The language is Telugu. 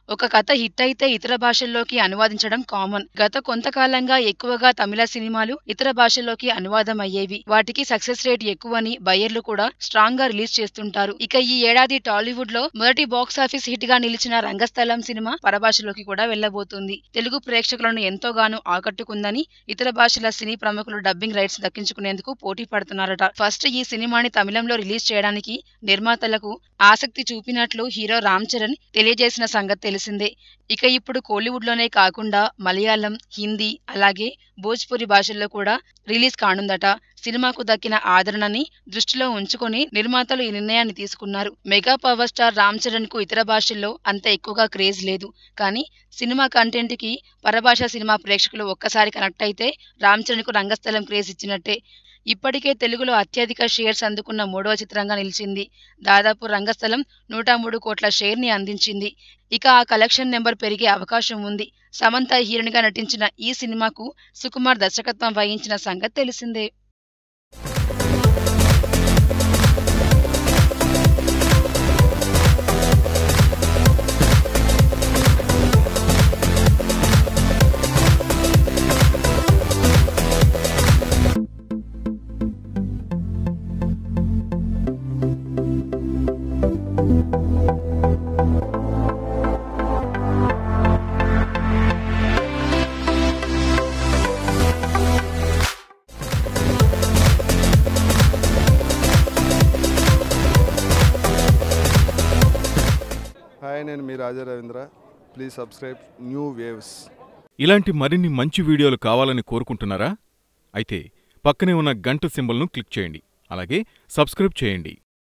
ఒక కథ హిట్ అయితే ఇతర భాషల్లోకి అనువాదించడం కామన్ గత కొంతకాలంగా ఎక్కువగా తమిళ సినిమాలు ఇతర భాషల్లోకి అనువాదం అయ్యేవి వాటికి సక్సెస్ రేట్ ఎక్కువని బయ్యర్లు కూడా స్ట్రాంగ్ గా రిలీజ్ చేస్తుంటారు ఇక ఈ ఏడాది టాలీవుడ్ లో మొదటి బాక్స్ ఆఫీస్ హిట్ గా నిలిచిన రంగస్థలం సినిమా పరభాషలోకి కూడా వెళ్లబోతుంది తెలుగు ప్రేక్షకులను ఎంతోగానో ఆకట్టుకుందని ఇతర భాషల సినీ ప్రముఖులు డబ్బింగ్ రైట్స్ దక్కించుకునేందుకు పోటీ పడుతున్నారట ఫస్ట్ ఈ సినిమాని తమిళంలో రిలీజ్ చేయడానికి నిర్మాతలకు ఆసక్తి చూపినట్లు హీరో రామ్ చరణ్ తెలియజేసిన సంగతి తెలిసిందే ఇక ఇప్పుడు కోలీవుడ్ లోనే కాకుండా మలయాళం హిందీ అలాగే భోజ్పురి భాషల్లో కూడా రిలీజ్ కానుందట సినిమాకు దక్కిన ఆదరణని దృష్టిలో ఉంచుకొని నిర్మాతలు ఈ నిర్ణయాన్ని తీసుకున్నారు mega power star Ram Charan కు ఇతర భాషల్లో అంత ఎక్కువగా క్రేజ్ లేదు కానీ సినిమా కంటెంట్ కి పరభాష సినిమా ప్రేక్షకులు ఒక్కసారి కనెక్ట్ అయితే రామ్ చరణ్ కు రంగస్థలం క్రేజ్ ఇచ్చినట్టే ఇప్పటికే తెలుగులో అత్యధిక షేర్స్ అందుకున్న మూడవ చిత్రంగా నిలిచింది దాదాపు రంగస్థలం నూట మూడు కోట్ల షేర్ ని అందించింది ఇక ఆ కలెక్షన్ నెంబర్ పెరిగే అవకాశం ఉంది సమంత హీరోయిన్ గా నటించిన ఈ సినిమాకు సుకుమార్ దర్శకత్వం వహించిన సంగతి తెలిసిందే హాయ్ నేను మీ Raja Ravindra please subscribe new waves ఇలాంటి మరిన్ని మంచి వీడియోలు కావాలని కోరుకుంటున్నారా అయితే పక్కనే ఉన్న గంట సింబల్ను క్లిక్ చేయండి అలాగే సబ్స్క్రైబ్ చేయండి